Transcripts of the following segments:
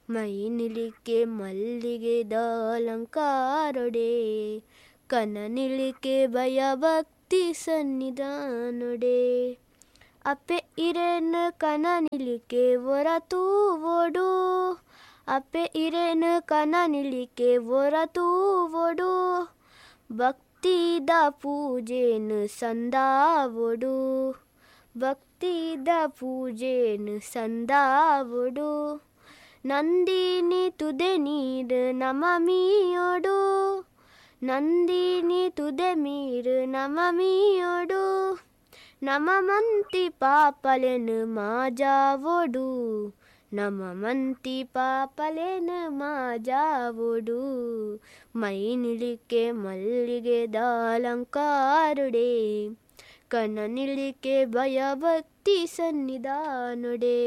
ಮೈ ನಿಲಿಕೆ ಮಲ್ಲಿಗೆದ ಅಲಂಕಾರೊಡೆ ಕನ ನಿಲಿಕೆ ಭಯ ಭಕ್ತಿ ಸನ್ನಿಧಾನೊಡೆ ಅಪ್ಪೆ ಇರೇನ ಕನ ನಿಲಿಕೆ ಹೊರತು ಓಡು ಅಪ್ಪೆ ಇರೇನ ಕನ ನಿಲಿಕೆ ಹೊರತು ಓಡು ಭಕ್ತಿದ ಪೂಜೆನು ಸಂದಾವೊಡು ಭಕ್ತಿದ ಪೂಜೆನು ಸಂದಾವೊಡು ನಂದಿನಿ ತುದೆ ನೀರು ನಮಮಿಯೋಡು ನಂದಿನಿ ತುದೆ ಮೀರು ನಮಮಿಯೋಡು ನಮಮಂತಿ ಪಾಪಲೆನು ಮಾಜಾವೊಡು ನಮಮಂತಿ ಪಾಪಲೆನು ಮಾಜಾವೊಡು ಮೈ ನಿಳಿಕೆ ಮಲ್ಲಿಗೆದ ಅಲಂಕಾರುಡೆ ಕನ ನಿಳಿಕೆ ಭಯ ಭಕ್ತಿ ಸನ್ನಿಧಾನುಡೆ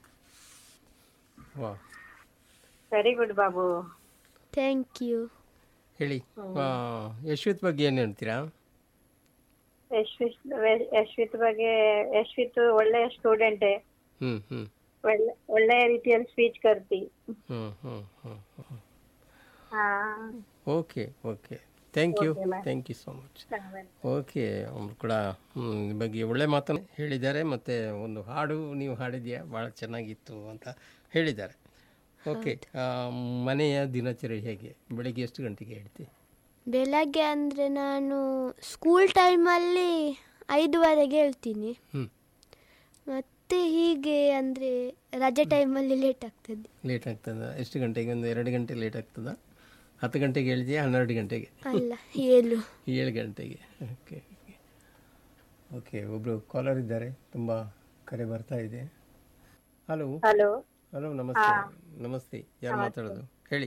ವಾ very good Babu thank you ಹೇಳಿ ಆ, ಯಶ್ವಿತ್ ಬಗ್ಗೆ ಏನು ಹೇಳ್ತೀರಾ ಯಶ್ವಿತ್ ಯಶ್ವಿತ್ ಬಗ್ಗೆ ಯಶ್ವಿತ್ ಒಳ್ಳೆಯ ಸ್ಟೂಡೆಂಟೇ ಹ್ಞೂ ಹ್ಞೂ ಒಳ್ಳೆ ಒಳ್ಳೆಯ ರೀತಿಯಲ್ಲಿ ಸ್ಪೀಚ್ ಕರ್ತಿ ಹ್ಞೂ ಹ್ಞೂ ಹ್ಞೂ ಹ್ಞೂ ಹಾ okay okay thank you Okay, ma'am. Thank you so much okay ಅವರು ಕೂಡ ಹ್ಮ್, ಈ ಬಗ್ಗೆ ಒಳ್ಳೆ ಮಾತನ್ನು ಹೇಳಿದ್ದಾರೆ ಮತ್ತು ಒಂದು ಹಾಡು ನೀವು ಹಾಡಿದ್ಯಾ ಭಾಳ ಚೆನ್ನಾಗಿತ್ತು ಅಂತ ಹೇಳಿದ್ದಾರೆ ಓಕೆ ಮನೆಯ ದಿನಚರಿ ಹೇಗೆ ಬೆಳಿಗ್ಗೆ ಎಷ್ಟು ಗಂಟೆಗೆ ಹೇಳ್ತಿ ಬೆಳಗ್ಗೆ ಅಂದರೆ ನಾನು ಸ್ಕೂಲ್ ಟೈಮಲ್ಲಿ ಐದುವರೆಗೆ ಹೇಳ್ತೀನಿ ಹ್ಞೂ ಮತ್ತೆ ಹೀಗೆ ಅಂದರೆ ರಜೆ ಟೈಮಲ್ಲಿ ಲೇಟ್ ಆಗ್ತದೆ ಲೇಟ್ ಆಗ್ತದ ಎಷ್ಟು ಗಂಟೆಗೆ ಒಂದು ಎರಡು ಗಂಟೆ ಲೇಟ್ ಆಗ್ತದ ಹತ್ತು ಗಂಟೆಗೆ ಹೇಳಿದ್ಯಾ ಹನ್ನೆರಡು ಗಂಟೆಗೆ ಅಲ್ಲ ಏಳು ಏಳು ಗಂಟೆಗೆ ಓಕೆ ಓಕೆ ಓಕೆ ಒಬ್ಬರು ಕಾಲರ್ ಇದ್ದಾರೆ ತುಂಬ ಕರೆ ಬರ್ತಾ ಇದೆ ಹಲೋ ಹಲೋ ಹಲೋ ನಮಸ್ತೆ ನಮಸ್ತೆ ಯಾರು ಮಾತಾಡೋದು ಹೇಳಿ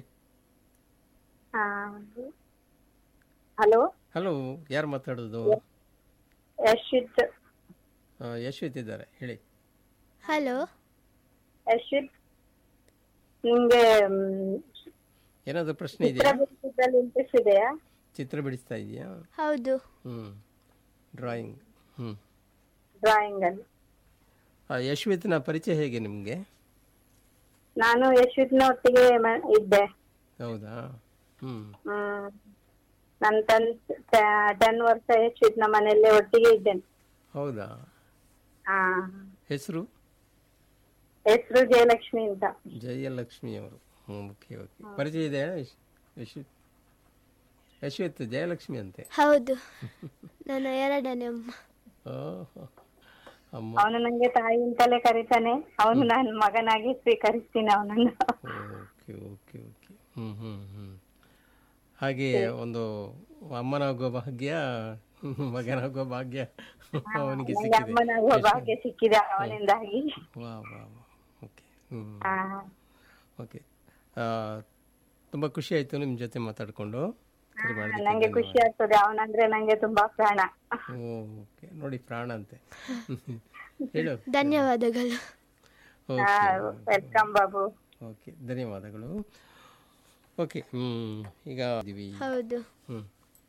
ಹಲೋ ಹಲೋ ಯಾರು ಮಾತಾಡೋದು ಯಶ್ವಿತ್ ಆ, ಯಶ್ವಿತ್ ಇದ್ದಾರೆ ಹೇಳಿ ಹಲೋ ಯಶ್ವಿತ್ ನಿಮ್ಗೆ ಏನಾದರೂ ಪ್ರಶ್ನೆ ಇದೆಯಾ ಚಿತ್ರದಲ್ಲಿ ಇಂಟ್ರೆಸ್ಟ್ ಇದೆಯಾ ಚಿತ್ರ ಬಿಡಿಸ್ತಾ ಇದೆಯಾ ಹೌದು ಹ್ಞೂ ಡ್ರಾಯಿಂಗ್ ಹ್ಞೂ ಡ್ರಾಯಿಂಗ್ ಅಲ್ಲಿ ಯಶ್ವಿತ್ನ ಪರಿಚಯ ಹೇಗೆ ನಿಮಗೆ ನಾನು ಯಶ್ವಿತ್ನ ಒಟ್ಟಿಗೆ ಮ- ಇದ್ದೆ ಹೌದಾ ಹ್ಞೂ ಹ್ಮ್ ನಾನು ಟೆನ್ ಟೆನ್ ವರ್ಷ ಯಶ್ವಿತ್ನ ಮನೆಯಲ್ಲೇ ಒಟ್ಟಿಗೆ ಇದ್ದೇನೆ ಹೌದಾ ಹಾ ಹೆಸರು ಹೆಸರು ಜಯಲಕ್ಷ್ಮಿ ಅಂತ ಜಯಲಕ್ಷ್ಮಿ ಅವರು ಹ್ಞೂ ಓಕೆ ಓಕೆ ಪರಿಚಯ ಇದೆಯಾ ಯಶ್- ಯಶ್ವಿತ್ ಯಶ್ವಿತ್ ಜಯಲಕ್ಷ್ಮಿ ಅಂತೆ ಹೌದು ನನ್ನ ಎರಡನೇ ಅಮ್ಮ ಓಹೋ. ಅಮ್ಮ ಅವನು ನಂಗೆ ತಾಯಿ ಅಂತಲೇ ಕರೀತಾನೆ ಅವನು ನನ್ನ ಮಗನಾಗಿ ಸ್ವೀಕರಿಸ್ತೀನಿ ಅವನನ್ನು ಓಕೆ ಓಕೆ ಓಕೆ ಹ್ಞೂ ಹ್ಞೂ ಹ್ಞೂ ಹಾಗೆ ಒಂದು ಅಮ್ಮನಾಗೋ ಭಾಗ್ಯ ಮಗನಾಗೋ ಭಾಗ್ಯ ಅವನಿಗೆ ನಂಗೆ ಸಿಕ್ಕಿದೆ ಅಮ್ಮನಾಗುವ ಭಾಗ್ಯ ಸಿಕ್ಕಿದೆ ಅವನಿಂದಾಗಿ ವಾ ವಾ ವಾ ಓಕೆ ಹ್ಞೂ ಹಾ ಓಕೆ ತುಂಬ ಖುಷಿ ಆಯಿತು ನಿಮ್ಮ ಜೊತೆ ಮಾತಾಡಿಕೊಂಡು ಸರಿ ನಂಗೆ ಮಾಡಿದ್ದಕ್ಕೆ ಖುಷಿ ಆಗ್ತದೆ ಅವನಂದ್ರೆ ನಂಗೆ ತುಂಬಾ ಪ್ರಾಣ ಓಕೆ ನೋಡಿ ಪ್ರಾಣ ಅಂತೆ ಹೇಳು ಧನ್ಯವಾದಗಳು ಓಕೆ ವೆಲ್ಕಮ್ ಬಾಬು ಓಕೆ ಧನ್ಯವಾದಗಳು ಓಕೆ ಹ್ಞೂ ಈಗ ಇದೀವಿ ಹೌದು ಹ್ಞೂ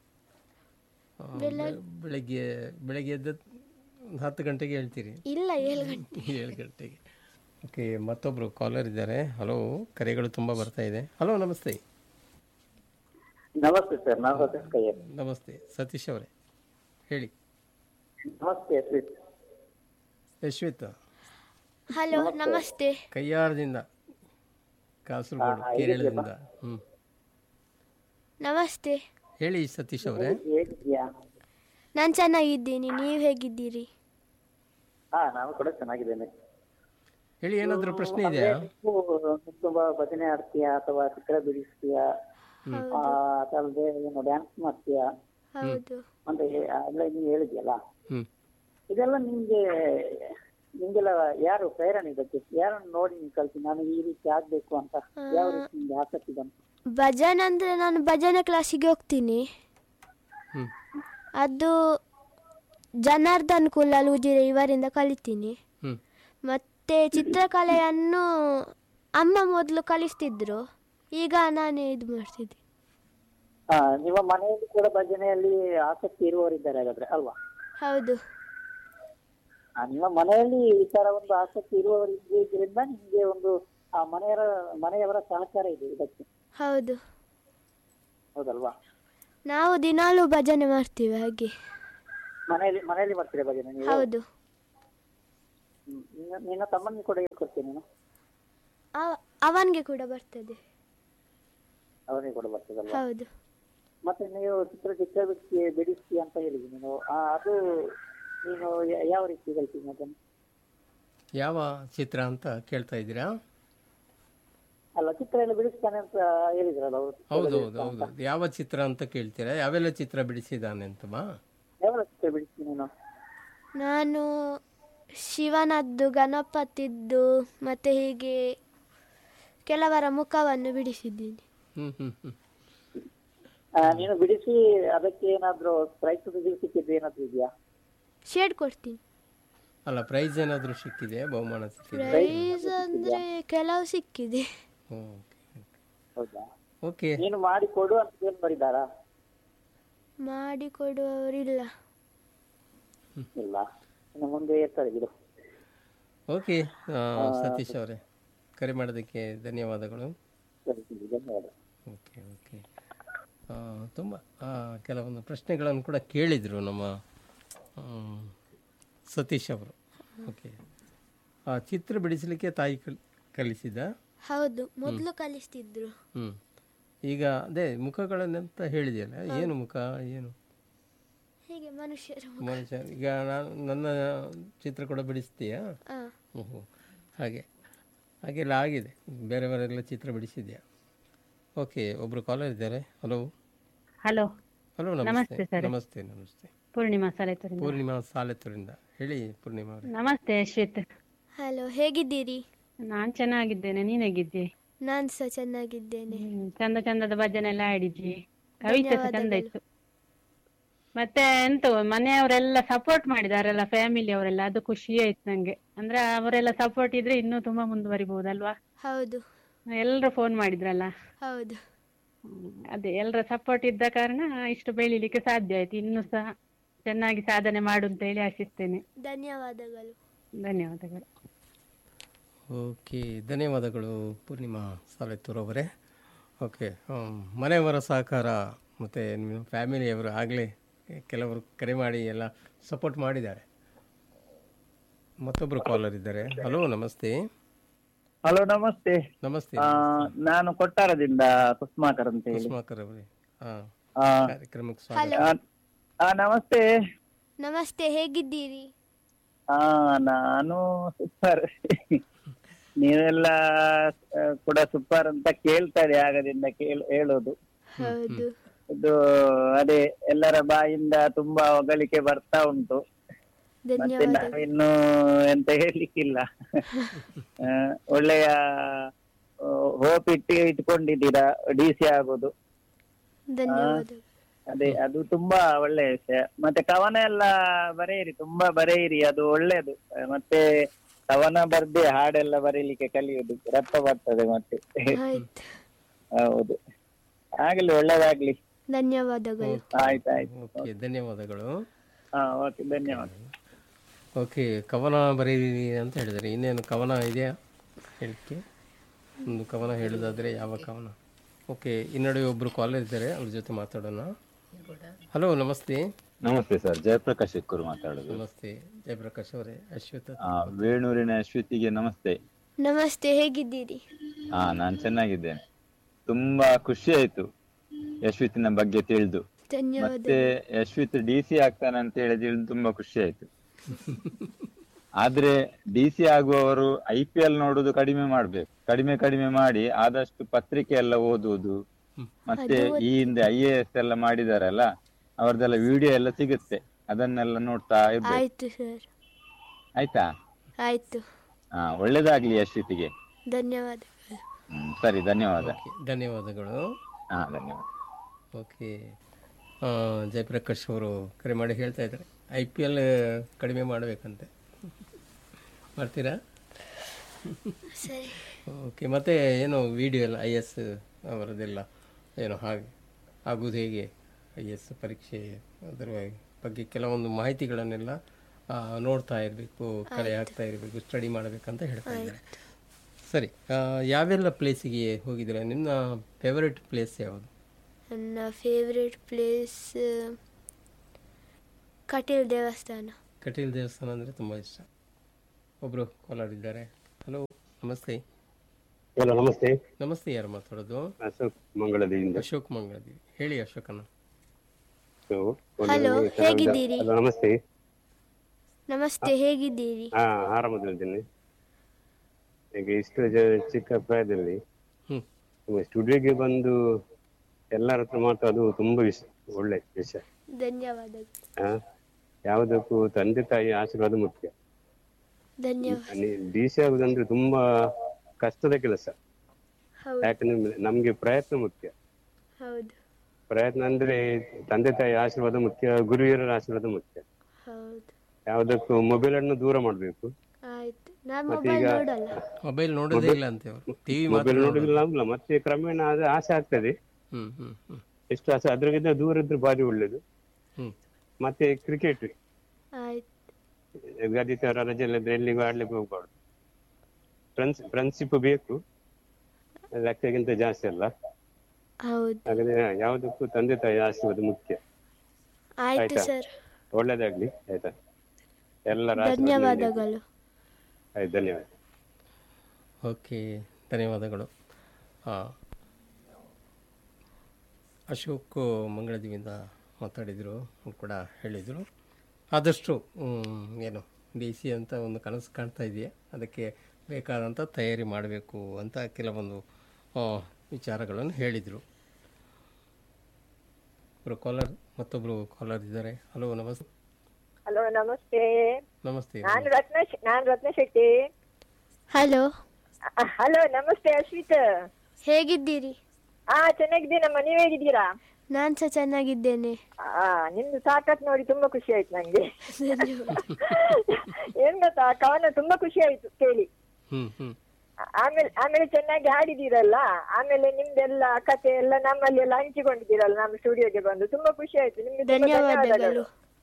ಬೆಳಗ್ಗೆ ಬೆಳಗ್ಗೆ ಎದ್ದ ಒಂದು ಹತ್ತು ಗಂಟೆಗೆ ಹೇಳ್ತೀರಿ ಇಲ್ಲ ಏಳು ಗಂಟೆ ಏಳು ಗಂಟೆಗೆ ಓಕೆ ಮತ್ತೊಬ್ಬರು ಕಾಲರ್ ಇದ್ದಾರೆ ಹಲೋ ಕರೆಗಳು ತುಂಬ ಬರ್ತಾ ಇದೆ ಹಲೋ ನಮಸ್ತೆ ನಮಸ್ತೆ ಸರ್ ನಾನು ಸತೀಶ್ ಕೈಯರ್ ನಮಸ್ತೆ ಸತೀಶ್ ಅವರೇ ಹೇಳಿ ನಮಸ್ತೆ ಯಶ್ವಿತ್ ಯಶ್ವಿತ್ ಹಲೋ ನಮಸ್ತೆ ಕೈಯಾರದಿಂದ ಕಾಸರಗೋಡು ಕೇರಳದಿಂದ ಹ್ಞೂ ನಮಸ್ತೆ ಹೇಳಿ ಸತೀಶ್ ಅವರೇ ಹೇಗಿದ್ಯಾ ನಾನು ಚೆನ್ನಾಗಿದ್ದೀನಿ ನೀವು ಹೇಗಿದ್ದೀರಿ ಹಾ ನಾನು ಕೂಡ ಚೆನ್ನಾಗಿದ್ದೇನೆ ಹೇಳಿ ಏನಾದರೂ ಪ್ರಶ್ನೆ ಇದೆಯಾ ನೀವು ತುಂಬಾ ಭಜನೆ ಆಡ್ತೀಯಾ ಅಥವಾ ಚಿತ್ರ ಬಿಡಿಸ್ತೀಯಾ ಆ, ಅದಲ್ಲದೆ ಏನು ಡ್ಯಾನ್ಸ್ ಮಾಡ್ತೀಯಾ ಹೌದು ಅಂತ ಹೇ- ಅಲ್ಲ ನೀನು ಹೇಳಿದ್ಯಲ್ಲ ಹ್ಞೂ ಇದೆಲ್ಲ ನಿಮ್ಗೆ ನಿಮ್ಗೆಲ್ಲ ಯಾರು ಪ್ರೇರಣೆ ಇದಕ್ಕೆ ಯಾರನ್ನು ನೋಡಿ ನೀವು ಕಲ್ತಿ ನಾನು ಈ ರೀತಿ ಆಗ್ಬೇಕು ಅಂತ ಯಾವ ರೀತಿ ನಿಮ್ಗೆ ಆಸಕ್ತಿ ಬಂತು ಭಜನ್ ಅಂದರೆ ನಾನು ಭಜನೆ ಕ್ಲಾಸಿಗೆ ಹೋಗ್ತೀನಿ ಹ್ಞೂ ಅದು ಜನಾರ್ದನ್ ಕುಲಾಲ್ ಉಜಿರೆ ಇವರಿಂದ ಕಲಿತೀನಿ ಹ್ಞೂ ಮತ್ತು ಚಿತ್ರಕಲೆಯನ್ನು ಅಮ್ಮ ಮೊದಲು ಕಲಿಸ್ತಿದ್ರು ಈಗ ನಾನೇ ಇದು ಮಾಡ್ತಿದ್ದೀನಿ ಆ, ನಿಮ್ಮ ಮನೆಯಲ್ಲಿ ಕೂಡ ಭಜನೆಯಲ್ಲಿ ಆಸಕ್ತಿ ಇರುವವರಿದ್ದಾರೆ ಹಾಗಾದ್ರೆ ಅಲ್ವಾ ಹೌದು ಆ, ನಿಮ್ಮ ಮನೆಯಲ್ಲಿ ಈ ತರ ಒಂದು ಆಸಕ್ತಿ ಇರುವವರು ಇದ್ರಿಂದ ನಿಮ್ಗೆ ಒಂದು ಆ ಮನೆಯವರ ಮನೆಯವರ ಸಹಕಾರ ಇದೆ ಇದಕ್ಕೆ ಹೌದು ಹೌದಲ್ವಾ ನಾವು ದಿನಾಲೂ ಭಜನೆ ಮಾಡ್ತೀವಿ ಹಾಗೆ ಮನೆಯಲ್ಲಿ ಮನೆಯಲ್ಲಿ ಮಾಡ್ತೀರಾ ಭಜನೆ ನೀವು ಹೌದು ಹ್ಮ್. ನಿನ್ನ- ನಿನ್ನ ತಮ್ಮನಿಗೆ ಕೂಡ ಹೇಳ್ಕೊಡ್ತೀನಿ ನೀನು ಅವ- ಅವನಿಗೆ ಕೂಡ ಬರ್ತದೆ ಅವನಿಗೆ ಕೂಡ ಬರ್ತದಲ್ವಾ ಹೌದು ಮತ್ತೆ ನೀವು ಚಿತ್ರ ಚಿತ್ರ ಬಿಡಿಸಿ ಬಿಡಿಸಿ ಅಂತ ಹೇಳಿದ್ರಿ ನೀನು ಆ, ಅದು ನೀನು ಯ- ಯಾವ ರೀತಿ ಕಲ್ತೀನಿ ಅದನ್ನು ಯಾವ ಚಿತ್ರ ಅಂತ ಕೇಳ್ತಾ ಇದ್ದೀರಾ ಅಲ್ಲ ಚಿತ್ರ ಎಲ್ಲ ಬಿಡಿಸ್ತಾನೆ ಅಂತ ಹೇಳಿದ್ರಲ್ಲ ಅವರು ಹೌದು ಹೌದು ಹೌದು ಯಾವ ಚಿತ್ರ ಅಂತ ಕೇಳ್ತೀರಾ ಯಾವೆಲ್ಲ ಚಿತ್ರ ಬಿಡಿಸಿದ್ದಾನೆ ಅಂತವಾ ಯಾವ ಚಿತ್ರ ಬಿಡಿಸಿ ನೀನು ನಾನು ಶಿವನದ್ದು ಗಣಪತಿದ್ದು ಮತ್ತೆ ಹೀಗೆ ಕೆಲವರ ಮುಖವನ್ನು ಬಿಡಿಸಿದ್ದೀನಿ ಹ್ಮ್ ಹ್ಮ್ ಹ್ಮ್ ಆ, ನೀನು ಬಿಡಿಸಿ ಅದಕ್ಕೆ ಏನಾದ್ರು ಪ್ರೈಸ್ ಸಿಕ್ಕಿದ್ದು ಏನಾದ್ರು ಇದೆಯಾ ಶೇಡ್ ಕೊಡ್ತೀನಿ ಅಲ್ಲ ಪ್ರೈಸ್ ಏನಾದರೂ ಸಿಕ್ಕಿದೆ ಬಹುಮಾನ ಸಿಕ್ಕಿದೆ ಪ್ರೈಸ್ ಅಂದ್ರೆ ಕೆಲವು ಸಿಕ್ಕಿದೆ ಓಕೆ ಹೌದಾ ಓಕೆ ನೀನು ಮಾಡಿ ಕೊಡು ಅಂತ ಏನ್ ಬರಿದಾರಾ ಮಾಡಿಕೊಡುವವರಿಲ್ಲ ಇಲ್ಲ ಇನ್ನು ಮುಂದೆ ಇರ್ತಾರೆ ಬಿಡು ಓಕೆ ಆ, ಸತೀಶ್ ಅವರೇ ಕರೆ ಮಾಡೋದಕ್ಕೆ ಧನ್ಯವಾದಗಳು ಸರಿ ಸರಿ ಧನ್ಯವಾದ ಓಕೆ ಓಕೆ ತುಂಬ ಕೆಲವೊಂದು ಪ್ರಶ್ನೆಗಳನ್ನು ಕೂಡ ಕೇಳಿದರು ನಮ್ಮ ಆ, ಸತೀಶ್ ಅವರು ಓಕೆ ಆ ಚಿತ್ರ ಬಿಡಿಸಲಿಕ್ಕೆ ತಾಯಿ ಕಲ್ ಕಲಿಸಿದ ಹೌದು ಮೊದಲು ಕಲಿಸ್ತಿದ್ರು ಹ್ಞೂ ಈಗ ಅದೇ ಮುಖಗಳನ್ನೆಂತ ಹೇಳಿದೆಯಲ್ಲ ಏನು ಮುಖ ಏನು ಹೀಗೆ ಮನುಷ್ಯರು ಮನುಷ್ಯ ಈಗ ನಾನು ನನ್ನ ಚಿತ್ರ ಕೂಡ ಬಿಡಿಸ್ತೀಯಾ ಆ, ಹ್ಞೂ ಹ್ಞೂ ಹಾಗೆ ಹಾಗೆಲ್ಲ ಆಗಿದೆ ಬೇರೆಯವರೆಲ್ಲ ಚಿತ್ರ ಬಿಡಿಸಿದ್ಯಾ ಓಕೆ ಒಬ್ಬರು ಕಾಲರ್ ಇದ್ದಾರೆ ಹಲೋ ಹಲೋ ಹಲೋ ನಮಸ್ತೆ ನಮಸ್ತೆ ನಮಸ್ತೆ ಪೂರ್ಣಿಮಾ ಸಾಲೇತರಿಂದ ಪೂರ್ಣಿಮಾ ಸಾಲೆತ್ತೂರಿಂದ ಹೇಳಿ ಪೂರ್ಣಿಮಾ ಅವರೇ ನಮಸ್ತೆ ಅಶ್ವಿತ್ ಹಲೋ ಹೇಗಿದ್ದೀರಿ ನಾನ್ ಚೆನ್ನಾಗಿದ್ದೇನೆ ನೀನ್ ಹೇಗಿದ್ದಿ ನಾನು ಸಹ ಚೆನ್ನಾಗಿದ್ದೇನೆ ಹ್ಮ್, ಚಂದ ಚಂದದ ಭಜನೆ ಎಲ್ಲ ಆಡಿದ್ವಿ ಕವಿತೆ ಸಹ ಚಂದ ಇತ್ತು ಮತ್ತೆ ಎಂತ ಮನೆಯವರೆಲ್ಲ ಸಪೋರ್ಟ್ ಮಾಡಿದಾರಲ್ಲ ಫ್ಯಾಮಿಲಿ ಅವರೆಲ್ಲ ಅದು ಖುಷಿ ಆಯ್ತು ನಂಗೆ ಅಂದ್ರೆ ಅವರೆಲ್ಲ ಸಪೋರ್ಟ್ ಇದ್ರೆ ಇನ್ನೂ ತುಂಬಾ ಮುಂದುವರಿಬಹುದಲ್ವಾ ಹೌದು ಎಲ್ರು ಫೋನ್ ಮಾಡಿದ್ರಲ್ಲ ಹೌದು ಹ್ಮ್, ಅದೇ ಎಲ್ಲರ ಸಪೋರ್ಟ್ ಇದ್ದ ಕಾರಣ ಇಷ್ಟು ಬೆಳಿಲಿಕ್ಕೆ ಸಾಧ್ಯ ಆಯ್ತು ಇನ್ನು ಸಹ ಚೆನ್ನಾಗಿ ಸಾಧನೆ ಮಾಡು ಅಂತ ಹೇಳಿ ಆಶಿಸ್ತೇನೆ ಧನ್ಯವಾದಗಳು ಧನ್ಯವಾದಗಳು ಓಕೆ ಧನ್ಯವಾದಗಳು ಪೂರ್ಣಿಮಾ ಸಾಲೆತ್ತೂರ್ ಅವರೇ ಓಕೆ ಹ್ಮ್, ಮನೆಯವರ ಸಹಕಾರ ಮತ್ತು ನಿಮ್ಮ ಫ್ಯಾಮಿಲಿಯವರು ಆಗಲೇ ಕೆಲವರು ಕರೆ ಮಾಡಿ ಎಲ್ಲ ಸಪೋರ್ಟ್ ಮಾಡಿದ್ದಾರೆ ಮತ್ತೊಬ್ಬರು ಕಾಲರ್ ಇದ್ದಾರೆ ಹಲೋ ನಮಸ್ತೆ ಹಲೋ ನಮಸ್ತೆ ನಮಸ್ತೆ ಆ, ನಾನು ಕೊಟ್ಟಾರದಿಂದ ಕುಸ್ಮಾಕರ್ ಅಂತ ಹೇಳಿ ಕುಸುಮಾಕರ್ ಅವರೇ ಹಾಂ ಆ, ಕಾರ್ಯಕ್ರಮಕ್ಕೆ ಸ್ವಾಗತ ಆ, ಆ, ನಮಸ್ತೆ ನಮಸ್ತೆ ಹೇಗಿದ್ದೀರಿ ಆ ನಾನು ಸೂಪರ್ ನೀವೆಲ್ಲ ಆ, ಕೂಡ ಸೂಪರ್ ಅಂತ ಕೇಳ್ತಾರೆ ಆಗದಿಂದ ಕೇಳ್ ಹೇಳೋದು ಹೌದು ಇದು ಅದೇ ಎಲ್ಲರ ಬಾಯಿಂದ ತುಂಬಾ ಹೊಗಳಿಕೆ ಬರ್ತಾ ಉಂಟು ಮತ್ತೆ ಧನ್ಯವಾದ ನಾವಿನ್ನು ಎಂತ ಹೇಳಲಿಕ್ಕಿಲ್ಲ ಆ, ಒಳ್ಳೆಯ ಹೋಪ್ ಇಟ್ಟು ಇಟ್ಕೊಂಡಿದ್ದೀರಾ ಡಿ ಸಿ ಆಗೋದು ಧನ್ಯವಾದಗಳು ಅದೇ ಅದು ತುಂಬಾ ಒಳ್ಳೆ ವಿಷಯ ಮತ್ತೆ ಕವನ ಎಲ್ಲ ಬರೆಯಿರಿ ತುಂಬಾ ಬರೆಯಿರಿ ಅದು ಒಳ್ಳೇದು ಆ, ಮತ್ತೆ ಕವನ ಬರ್ದೆ ಹಾಡೆಲ್ಲ ಬರೀಲಿಕ್ಕೆ ಕಲಿಯುದು ರಪ್ಪ ಬರ್ತದೆ ಮತ್ತೆ ಆಯ್ತು ಹೌದು ಆಗ್ಲಿ ಒಳ್ಳೇದಾಗ್ಲಿ ಧನ್ಯವಾದಗಳು ಆಯ್ತಾಯ್ತು ಓಕೆ ಧನ್ಯವಾದಗಳು ಹಾ ಓಕೆ ಧನ್ಯವಾದ ಓಕೆ ಕವನ ಬರೀರಿ ಅಂತ ಹೇಳಿದರೆ ಇನ್ನೇನು ಕವನ ಇದೆಯಾ ಹೇಳಕ್ಕೆ ಒಂದು ಕವನ ಹೇಳೋದಾದರೆ ಯಾವ ಕವನ ಓಕೆ ಈ ನಡುವೆ ಒಬ್ಬರು ಕಾಲರ್ ಇದ್ದಾರೆ ಅವ್ರ ಜೊತೆ ಮಾತಾಡೋಣ ಹಲೋ ನಮಸ್ತೆ ನಮಸ್ತೆ ಸರ್ ಜಯಪ್ರಕಾಶ್ ಎಕ್ಕೂರು ಮಾತಾಡೋದು ನಮಸ್ತೆ ಜಯಪ್ರಕಾಶ್ ಅವರೇ ಅಶ್ವತ್ ಆ, ವೇಣೂರಿನ ಅಶ್ವತಿಗೆ ನಮಸ್ತೆ ನಮಸ್ತೆ ಹೇಗಿದ್ದೀರಿ ಹಾ ನಾನ್ ಚೆನ್ನಾಗಿದ್ದೇನೆ ತುಂಬಾ ಖುಷಿ ಆಯ್ತು ಯಶ್ವಿತಿನ ಬಗ್ಗೆ ತಿಳಿದು ಧನ್ಯವಾದ ಮತ್ತೆ ಯಶ್ವಿತ್ ಡಿ ಸಿ ಆಗ್ತಾನೆ ಅಂತ ಹೇಳಿ ತಿಳಿದು ತುಂಬಾ ಖುಷಿ ಆಯ್ತು ಆದ್ರೆ ಡಿ ಸಿ ಆಗುವವರು ಐ ಪಿ ಎಲ್ ನೋಡುದು ಕಡಿಮೆ ಮಾಡ್ಬೇಕು ಕಡಿಮೆ ಕಡಿಮೆ ಮಾಡಿ ಆದಷ್ಟು ಪತ್ರಿಕೆ ಎಲ್ಲ ಓದುವುದು ಮತ್ತೆ ಈ ಹಿಂದೆ ಐ ಎ ಎಸ್ ಎಲ್ಲ ಮಾಡಿದಾರಲ್ಲ ಅವ್ರದ್ದೆಲ್ಲ ವಿಡಿಯೋ ಎಲ್ಲ ಸಿಗುತ್ತೆ ಅದನ್ನೆಲ್ಲ ನೋಡ್ತಾ ಇರ್ಬೇಕು ಆಯ್ತು ಸರ್ ಆಯ್ತಾ ಆಯ್ತು ಹಾ ಒಳ್ಳೇದಾಗ್ಲಿ ಯಶ್ವಿತಿಗೆ ಧನ್ಯವಾದಗಳು ಹ್ಮ್ ಸರಿ ಧನ್ಯವಾದ ಓಕೆ ಧನ್ಯವಾದಗಳು ಹಾ ಧನ್ಯವಾದ ಓಕೆ ಆ, ಜಯಪ್ರಕಾಶ್ ಅವರು ಕರೆ ಮಾಡಿ ಹೇಳ್ತಾ ಇದ್ದಾರೆ ಐ ಪಿ ಎಲ್ ಕಡಿಮೆ ಮಾಡಬೇಕಂತೆ ಮಾಡ್ತೀರಾ ಸರಿ ಓಕೆ ಮತ್ತೆ ಏನು ವಿಡಿಯೋ ಎಲ್ಲ ಐ ಎಸ್ ಅವರದೆಲ್ಲ ಏನು ಹಾಗೆ ಆಗುವುದು ಹೇಗೆ ಐ ಎಸ್ ಪರೀಕ್ಷೆ ಅದರ ಬಗ್ಗೆ ಕೆಲವೊಂದು ಮಾಹಿತಿಗಳನ್ನೆಲ್ಲ ಆ, ನೋಡ್ತಾ ಇರಬೇಕು ಕಲೆ ಹಾಕ್ತಾ ಇರಬೇಕು ಸ್ಟಡಿ ಮಾಡಬೇಕಂತ ಹೇಳ್ತಾ ಇದ್ದಾರೆ ಸರಿ ಆ, ಯಾವೆಲ್ಲ ಪ್ಲೇಸಿಗೆ ಹೋಗಿದ್ದೀರಾ ನಿಮ್ಮ ಫೇವರೆಟ್ ಪ್ಲೇಸ್ ಯಾವುದು ನನ್ನ ಫೇವ್ರೆಟ್ ಪ್ಲೇಸ್ ಕಟೀಲ್ ದೇವಸ್ಥಾನ ಕಟೀಲ್ ದೇವಸ್ಥಾನ ಅಂದರೆ ತುಂಬ ಇಷ್ಟ ಒಬ್ಬರು ಕಾಲರ್ ಇದ್ದಾರೆ ಹಲೋ ನಮಸ್ತೆ ಹಲೋ ನಮಸ್ತೆ ನಮಸ್ತೆ ಯಾರು ಮಾತಾಡೋದು ಅಶೋಕ್ ಮಂಗಳದಿಂದ ಅಶೋಕ್ ಮಂಗಳದೇವಿ ಹೇಳಿ ಅಶೋಕನ Hello, ಹೇಗಿದ್ದೀರಿ? ಹಲೋ ನಮಸ್ತೆ ನಮಸ್ತೆ ಹೇಗಿದ್ದೀರಿ ಹಾ ಆರಾಮದಿದ್ದೇನೆ ಈಗ ಇಷ್ಟು ಜ- ಚಿಕ್ಕ ಪ್ರಾಯದಲ್ಲಿ ಹ್ಮ್. ಸ್ಟುಡಿಯೋಗೆ ಬಂದು ಎಲ್ಲರ ಹತ್ರ ಮಾತಾಡೋದು ತುಂಬಾ ವಿಷ ಒಳ್ಳೆ ವಿಷಯ ಧನ್ಯವಾದಗಳು ಹಾ ಯಾವುದಕ್ಕೂ ತಂದೆ ತಾಯಿ ಆಶೀರ್ವಾದ ಮುಖ್ಯ ಧನ್ಯವಾದ ಡಿ ಸಿ ಆಗುದಂದ್ರೆ ತುಂಬಾ ಕಷ್ಟದ ಕೆಲಸ ಹೌದು ಯಾಕಂದ್ರೆ ನಮ್ಗೆ ಪ್ರಯತ್ನ ಮುಖ್ಯ ಹೌದು ಪ್ರಯತ್ನ ಅಂದ್ರೆ ತಂದೆ ತಾಯಿ ಆಶೀರ್ವಾದ ಮುಖ್ಯ ಗುರು ಹಿರಿಯರ ಆಶೀರ್ವಾದ ಮುಖ್ಯ ಹೌದು ಯಾವುದಕ್ಕೂ ಮೊಬೈಲ್ ಅನ್ನು ದೂರ ಮಾಡ್ಬೇಕು ಆಯ್ತು ನಾನು ಮತ್ತೆ ಮೊಬೈಲ್ ಈಗ- ನೋಡಲ್ಲ ಮೊಬೈಲ್ ನೋಡೋದೇ ಇಲ್ಲ ಅಂತ ಅವರು ಟಿವಿ ಮಾತ್ರ ಮೊಬೈಲ್ ನೋಡೋದು. ನೋಡುದಿಲ್ಲ ಅಲ್ಲ ಮತ್ತೆ ಕ್ರಮೇಣ ಅದು ಆಸೆ ಆಗ್ತದೆ ಹ್ಮ್ ಹ್ಮ್ ಹ್ಮ್ ಎಷ್ಟು ಆಸೆ ಅದ್ರಾಗಿಂತ ದೂರ ಇದ್ರೆ ಬಾರಿ ಒಳ್ಳೇದು ಹ್ಮ್ ಮತ್ತೆ ಕ್ರಿಕೆಟ್ ಆಯ್ತು ಆದಿತ್ಯವಾರ ರಜೆ ಇಲ್ಲದ್ರೆ ಎಲ್ಲಿಗೂ ಆಡ್ಲಿಕ್ಕೆ ಹೋಗ್ಬಾರ್ದು ಫ್ರೆಂಡ್ಸ್ ಫ್ರೆಂಡ್ಶಿಪ್ ಬೇಕು ಲೆಕ್ಕಗಿಂತ ಜಾಸ್ತಿ ಅಲ್ಲ ಹೌದು ಹಾಗಾದ್ರೆ ಯಾವುದಕ್ಕೂ ತಂದೆ ತಾಯಿ ಆಶೀರ್ವಾದ ಮುಖ್ಯ ಆಯ್ತು ಆಯ್ತಾ? ಸರ್ ಒಳ್ಳೇದಾಗ್ಲಿ ಆಯ್ತಾ ಎಲ್ಲರ ಆಶೀರ್ವಾದ ನಿಮ್ಗೆ. ಧನ್ಯವಾದಗಳು ಆಯ್ತು ಧನ್ಯವಾದ ಓಕೆ ಧನ್ಯವಾದಗಳು ಹಾಂ ಅಶೋಕ್ ಮಂಗಳದಿವಿಂದ ಮಾತಾಡಿದರು ಅವ್ರು ಕೂಡ ಹೇಳಿದರು ಆದಷ್ಟು ಹ್ಮ್, ಏನು ಡಿ ಸಿ ಅಂತ ಒಂದು ಕನಸು ಕಾಣ್ತಾ ಇದೆಯಾ ಅದಕ್ಕೆ ಬೇಕಾದಂಥ ತಯಾರಿ ಮಾಡಬೇಕು ಅಂತ ಕೆಲವೊಂದು ಆ, ವಿಚಾರಗಳನ್ನು ಹೇಳಿದರು ಒಬ್ಬರು ಕಾಲರ್ ಮತ್ತೊಬ್ಬರು ಕಾಲರ್ ಇದ್ದಾರೆ ಹಲೋ ನಮಸ್ತೆ ಹಲೋ ನಮಸ್ತೆ ನಮಸ್ತೆ ನಾನು ರತ್ನ ಶ್- ನಾನು ರತ್ನ ಶೆಟ್ಟಿ ಹಲೋ ಹಲೋ ನಮಸ್ತೆ ಅಶ್ವಿತ್ ಹೇಗಿದ್ದೀರಿ ಹಾ ಚೆನ್ನಾಗಿದ್ದೀನಮ್ಮ ನೀವ್ ಹೇಗಿದ್ದೀರಾ ನಾನ್ ಸಹ ಚೆನ್ನಾಗಿದ್ದೇನೆ ಆ ನಿಮ್ದು ತಾಕತ್ ನೋಡಿ ತುಂಬಾ ಖುಷಿ ಆಯ್ತು ನಂಗೆ ಧನ್ಯವಾದ ಏನ್ ಗೊತ್ತಾ ಕವನ ತುಂಬಾ ಖುಷಿ ಆಯ್ತು ಕೇಳಿ ಹ್ಞೂ ಹ್ಞೂ ಆ- ಆಮೇಲೆ ಆಮೇಲೆ ಚೆನ್ನಾಗಿ ಹಾಡಿದ್ದೀರಲ್ಲ ಆಮೇಲೆ ನಿಮ್ದೆಲ್ಲ ಕತೆ ಎಲ್ಲ ನಮ್ಮಲ್ಲಿ ಎಲ್ಲ ಹಂಚಿಕೊಂಡಿದ್ದೀರಲ್ಲ ನಮ್ಮ ಸ್ಟುಡಿಯೋಗೆ ಬಂದು ತುಂಬಾ ಖುಷಿ ಆಯ್ತು ನಿಮ್ಗೆ ತುಂಬಾ ಧನ್ಯವಾದಗಳು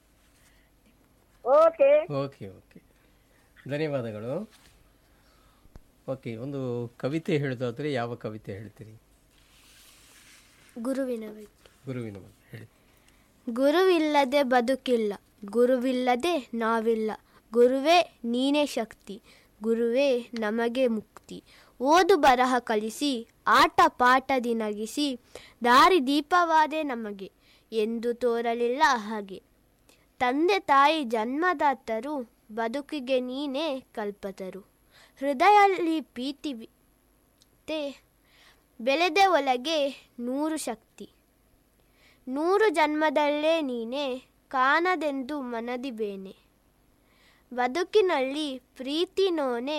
ಓಕೆ ಓಕೆ ಓಕೆ ಧನ್ಯವಾದಗಳು ಓಕೆ ಒಂದು ಕವಿತೆ ಹೇಳೋದಾದರೆ ಯಾವ ಕವಿತೆ ಹೇಳ್ತೀರಿ ಗುರುವಿನ ಬಗ್ಗೆ ಗುರುವಿನ ಬಗ್ಗೆ ಹೇಳಿ ಗುರುವಿಲ್ಲದೆ ಬದುಕಿಲ್ಲ ಗುರುವಿಲ್ಲದೆ ನಾವಿಲ್ಲ ಗುರುವೇ ನೀನೇ ಶಕ್ತಿ ಗುರುವೇ ನಮಗೆ ಮುಕ್ತಿ ಓದು ಬರಹ ಕಲಿಸಿ ಆಟ ಪಾಠದಿ ನಗಿಸಿ ದಾರಿ ದೀಪವಾದೆ ನಮಗೆ ಎಂದು ತೋರಲಿಲ್ಲ ಹಾಗೆ ತಂದೆ ತಾಯಿ ಜನ್ಮದಾತರು ಬದುಕಿಗೆ ನೀನೇ ಕಲ್ಪತರು ಹೃದಯಲ್ಲಿ ಪ್ರೀತಿ ವಿ- ತೆ ಬೆಳೆದೆ ಒಳಗೆ ನೂರು ಶಕ್ತಿ ನೂರು ಜನ್ಮದಲ್ಲೇ ನೀನೇ ಕಾಣದೆಂದು ಮನದಿ ಬೇನೆ ಬದುಕಿನಲ್ಲಿ ಪ್ರೀತಿ ನೋನೆ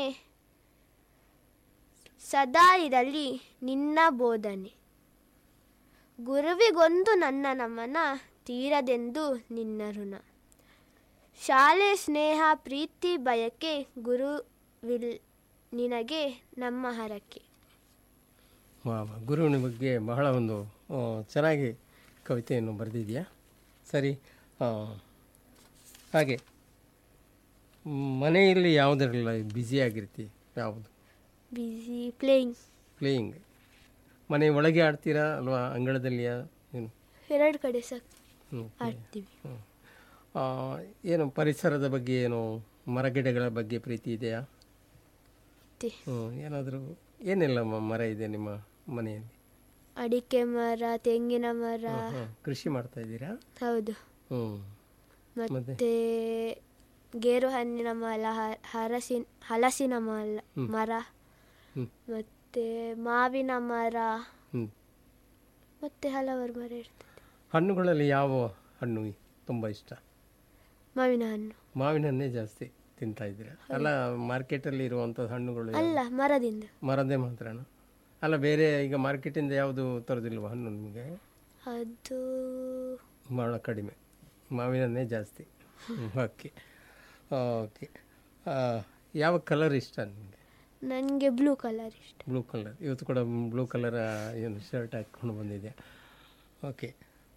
ಸದಾ ಇರಲಿ ನಿನ್ನ ಬೋಧನೆ ಗುರುವಿಗೊಂದು ನನ್ನ ನಮನ ತೀರದೆಂದು ನಿನ್ನ ಋಣ ಶಾಲೆ ಸ್ನೇಹ ಪ್ರೀತಿ ಬಯಕೆ ಗುರುವಿಲ್ ನಿನಗೆ ನಮ್ಮ ಹರಕೆ ವಾ ವಾ. ಗುರುವಿನ ಬಗ್ಗೆ ಬಹಳ ಒಂದು ಆ, ಚೆನ್ನಾಗಿ ಕವಿತೆಯನ್ನು ಬರೆದಿದೆಯಾ ಸರಿ ಆ, ಹಾಗೆ ಮ್, ಮನೆಯಲ್ಲಿ ಯಾವುದರಲ್ಲ ಬ್ಯುಸಿ ಆಗಿರ್ತಿ ಯಾವುದು ಬಿಸಿ ಪ್ಲೇಯಿಂಗ್ ಪ್ಲೇಯಿಂಗ್ ಮನೆ ಒಳಗೆ ಆಡ್ತೀರಾ ಅಲ್ವಾ ಅಂಗಳದಲ್ಲಿಯಾ ಏನು ಎರಡು ಕಡೆ ಸಹ ಹ್ಮ್. ಆಡ್ತೀವಿ ಹ್ಮ್. ಆ, ಏನು ಪರಿಸರದ ಬಗ್ಗೆ ಏನು ಮರಗಿಡಗಳ ಬಗ್ಗೆ ಪ್ರೀತಿ ಇದೆಯಾ ಮತ್ತೆ ಹ್ಞೂ ಏನಾದರೂ ಏನೆಲ್ಲ ಮ- ಮರ ಇದೆ ನಿಮ್ಮ ಮನೆಯಲ್ಲಿ ಅಡಿಕೆ ಮರ ತೆಂಗಿನ ಮರ ಹಾಂ ಕೃಷಿ ಮಾಡ್ತಾ ಇದ್ದೀರಾ ಹೌದು ಹ್ಞೂ ಮತ್ತೆ ಮತ್ತೆ ಗೇರು ಹಣ್ಣಿನ ಮರ ಹ- ಹರಸಿನ ಹಲಸಿನ ಮರ ಮರ ಹ್ಮ್. ಮತ್ತೆ ಮಾವಿನ ಮರ ಹ್ಞೂ ಮತ್ತೆ ಹಲವಾರು ಮರ ಇರ್ತದೆ ಹಣ್ಣುಗಳಲ್ಲಿ ಯಾವ ಹಣ್ಣು ತುಂಬ ಇಷ್ಟ ಮಾವಿನ ಹಣ್ಣು ಮಾವಿನ ಹಣ್ಣೇ ಜಾಸ್ತಿ ತಿಂತಾ ಇದ್ದೀರಾ ಅಲ್ಲ ಮಾರ್ಕೆಟಲ್ಲಿ ಇರುವಂಥ ಹಣ್ಣುಗಳು ಯಾವ್ದು? ಅಲ್ಲ ಮರದಿಂದ ಮರದ್ದೇ ಮಾತ್ರನಾ ಅಲ್ಲ ಬೇರೆ ಈಗ ಮಾರ್ಕೆಟಿಂದ ಯಾವುದು ತರೋದಿಲ್ವ ಹಣ್ಣು ನಿಮಗೆ ಅದು ಭಾಳ ಕಡಿಮೆ ಮಾವಿನ ಹಣ್ಣೇ ಜಾಸ್ತಿ ಓಕೆ ಓಕೆ ಯಾವ ಕಲರ್ ಇಷ್ಟ ನಿಮಗೆ ನನಗೆ ಬ್ಲೂ ಕಲರ್ ಇಷ್ಟ ಬ್ಲೂ ಕಲರ್ ಇವತ್ತು ಕೂಡ ಬ್ಲೂ ಕಲರ್ ಏನು ಶರ್ಟ್ ಹಾಕ್ಕೊಂಡು ಬಂದಿದೆ ಓಕೆ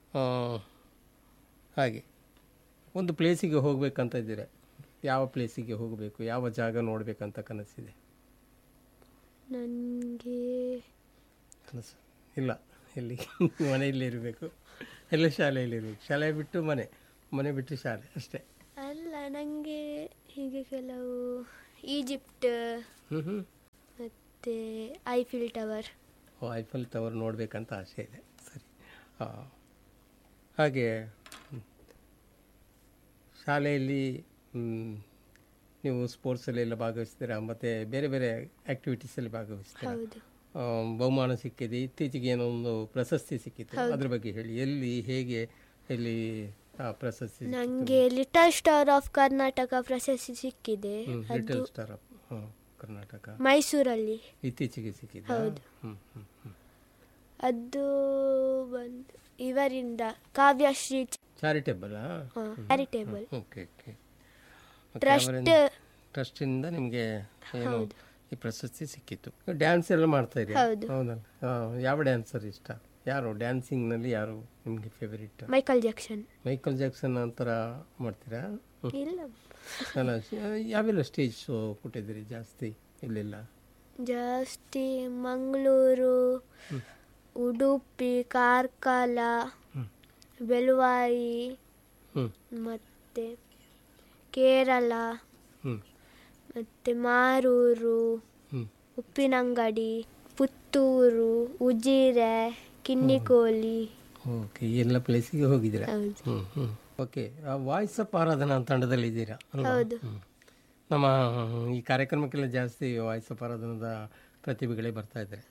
ಹಾಗೆ ಒಂದು ಪ್ಲೇಸಿಗೆ ಹೋಗ್ಬೇಕಂತ ಇದ್ದೀರಾ ಯಾವ ಪ್ಲೇಸಿಗೆ ಹೋಗಬೇಕು ಯಾವ ಜಾಗ ನೋಡಬೇಕಂತ ಕನಸಿದೆ ನನಗೆ ಕನಸು ಇಲ್ಲ ಎಲ್ಲಿ ಮನೆಯಲ್ಲಿ ಇರಬೇಕು ಎಲ್ಲ ಶಾಲೆಯಲ್ಲಿ ಇರಬೇಕು ಶಾಲೆ ಬಿಟ್ಟು ಮನೆ ಮನೆ ಬಿಟ್ಟು ಶಾಲೆ ಅಷ್ಟೇ ಅಲ್ಲ ನನಗೆ ಹೀಗೆ ಕೆಲವು ಈಜಿಪ್ಟ್ ಹ್ಞೂ ಹ್ಞೂ ಮತ್ತು ಐಫಿಲ್ ಟವರ್ ಓ ಐಫಲ್ ಟವರ್ ನೋಡಬೇಕಂತ ಆಸೆ ಇದೆ ಸರಿ ಹಾಂ ಹಾಗೆ ಹ್ಮ್. ಶಾಲೆಯಲ್ಲಿ ಹ್ಮ್, ನೀವು ಸ್ಪೋರ್ಟ್ಸಲ್ಲೆಲ್ಲ ಭಾಗವಹಿಸ್ತೀರಾ ಮತ್ತು ಬೇರೆ ಬೇರೆ ಆ್ಯಕ್ಟಿವಿಟೀಸಲ್ಲಿ ಭಾಗವಹಿಸ್ತೀರಾ ಹೌದು ಆ, ಬಹುಮಾನ ಸಿಕ್ಕಿದೆ ಇತ್ತೀಚೆಗೆ ಏನೋ ಒಂದು ಪ್ರಶಸ್ತಿ ಸಿಕ್ಕಿತ್ತು ಅದ್ರ ಬಗ್ಗೆ ಹೇಳಿ ಎಲ್ಲಿ ಹೇಗೆ ಎಲ್ಲಿ ಆ ಪ್ರಶಸ್ತಿ ಸಿಕ್ಕಿತ್ತು? ನನಗೆ ಲಿಟಲ್ ಸ್ಟಾರ್ ಆಫ್ ಕರ್ನಾಟಕ ಪ್ರಶಸ್ತಿ ಸಿಕ್ಕಿದೆ ಹ್ಮ್, ಅದು ಲಿಟಲ್ ಸ್ಟಾರ್ ಆಫ್ ಹಾಂ ಕರ್ನಾಟಕ ಮೈಸೂರಲ್ಲಿ ಇತ್ತೀಚೆಗೆ ಸಿಕ್ಕಿದೆ ಹೌದು. ಹ್ಞೂ ಹ್ಞೂ ಹ್ಞೂ ಅದು ಬಂದು ಇವರಿಂದ Kavyashree charitable charitable okay okay trust ಟ್ರಸ್ಟಿಂದ ನಿಮಗೆ ಏನು ಈ ಪ್ರಶಸ್ತಿ ಸಿಕ್ಕಿತ್ತು ಡ್ಯಾನ್ಸ್ ಎಲ್ಲ ಮಾಡ್ತಾ ಇದ್ದೀರಾ ಹೌದು. ಹೌದಲ್ಲ ಹಾಂ ಯಾವ ಡ್ಯಾನ್ಸರ್ ಇಷ್ಟ ಯಾರು ಡ್ಯಾನ್ಸಿಂಗ್ನಲ್ಲಿ ಯಾರು ನಿಮಗೆ favourite Michael Jackson Michael Jackson ಅಂತರ ಮಾಡ್ತೀರಾ ಹ್ಮ್. ಇಲ್ಲ ಅಲ್ಲ ಶ- ಯಾವೆಲ್ಲ ಸ್ಟೇಜ್ ಶೋ ಕೊಟ್ಟಿದ್ದೀರಿ ಜಾಸ್ತಿ ಇಲ್ಲೆಲ್ಲ ಜಾಸ್ತಿ ಮಂಗಳೂರು ಉಡುಪಿ ಕಾರ್ಕಳ ಬೆಳುವಾಯಿ ಹ್ಞೂ ಮತ್ತೆ ಕೇರಳ ಹ್ಞೂ ಮತ್ತೆ ಮಾರೂರು ಹ್ಞೂ ಉಪ್ಪಿನಂಗಡಿ ಪುತ್ತೂರು ಉಜಿರೆ ಕಿನ್ನಿಕೋಲಿ ಓಕೆ ಈ ಎಲ್ಲ ಪ್ಲೇಸಿಗೆ ಹೋಗಿದ್ದೀರಾ ಹೌದು. ಹ್ಞೂ ಹ್ಞೂ ಓಕೆ ವಾಯ್ಸ್ ಆಫ್ ಆರಾಧನಾ ತಂಡದಲ್ಲಿ ಇದ್ದೀರಾ ಅಲ್ವಾ ಹೌದು. ಹ್ಮ್. ನಮ್ಮ ಈ ಕಾರ್ಯಕ್ರಮಕ್ಕೆಲ್ಲ ಜಾಸ್ತಿ ವಾಯ್ಸ್ ಆಫ್ ಆರಾಧನದ ಪ್ರತಿಭೆಗಳೇ ಬರ್ತಾ ಇದ್ದಾರೆ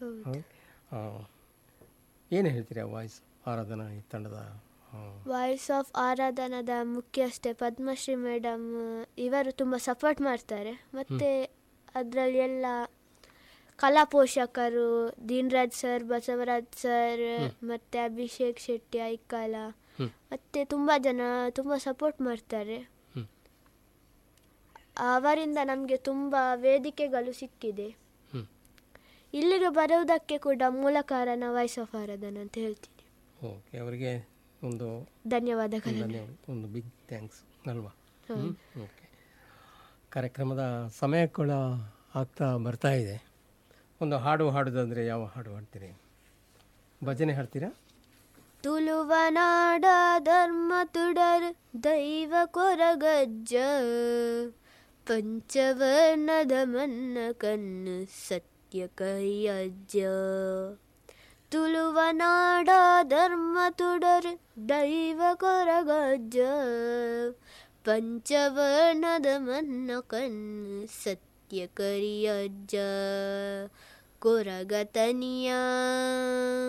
ಏನು ಹೇಳ್ತೀರಾ ವಾಯ್ಸ್ ಆರಾಧನಾ ಈ ತಂಡದ ಆ, ವಾಯ್ಸ್ ಆಫ್ ಆರಾಧನದ ಮುಖ್ಯಸ್ಥೆ ಪದ್ಮಶ್ರೀ ಮೇಡಮ್ ಇವರು ತುಂಬ ಸಪೋರ್ಟ್ ಮಾಡ್ತಾರೆ ಮತ್ತು ಅದರಲ್ಲಿ ಎಲ್ಲ ಕಲಾ ಪೋಷಕರು ದೀನ್ರಾಜ್ ಸರ್ ಬಸವರಾಜ್ ಸರ್ ಮತ್ತು ಅಭಿಷೇಕ್ ಶೆಟ್ಟಿ ಐಕಾಲ ಹ್ಮ್. ಮತ್ತು ತುಂಬ ಜನ ತುಂಬ ಸಪೋರ್ಟ್ ಮಾಡ್ತಾರೆ ಹ್ಮ್. ಅವರಿಂದ ನಮಗೆ ತುಂಬ ವೇದಿಕೆಗಳು ಸಿಕ್ಕಿದೆ ಹ್ಮ್. ಇಲ್ಲಿಗೆ ಬರುವುದಕ್ಕೆ ಕೂಡ ಮೂಲ ಕಾರಣ ವಾಯ್ಸ್ ಆಫ್ ಆರಾಧನ ಅಂತ ಹೇಳ್ತೀನಿ ಓಕೆ ಅವರಿಗೆ ಒಂದು ಧನ್ಯವಾದಗಳು ಧನ್ಯವಾದ ಒಂದು ಬಿಗ್ ಥ್ಯಾಂಕ್ಸ್ ಅಲ್ವಾ ಹ್ಮ್? ಓಕೆ ಕಾರ್ಯಕ್ರಮದ ಸಮಯ ಕೂಡ ಆಗ್ತಾ ಬರ್ತಾ ಇದೆ ಒಂದು ಹಾಡು ಹಾಡೋದಂದರೆ ಯಾವ ಹಾಡು ಹಾಡ್ತೀರಿ ಭಜನೆ ಹಾಡ್ತೀರಾ ತುಳುವನಾಡ ಧರ್ಮ ತುಡರ್ ದೈವ ಕೊರಗಜ್ಜ ಪಂಚವರ್ಣದ ಮನ್ನ ಕಣ್ಣು ಸತ್ಯ ಕೈಯಜ್ಜ ತುಳುವನಾಡ ಧರ್ಮ ತುಡರ್ ದೈವ ಕೊರಗಜ್ಜ ಪಂಚವರ್ಣದ ಮನ್ನ ಕಣ್ಣು ಸತ್ಯ ಕರಿಯಜ್ಜ ಕೊರಗತನಿಯ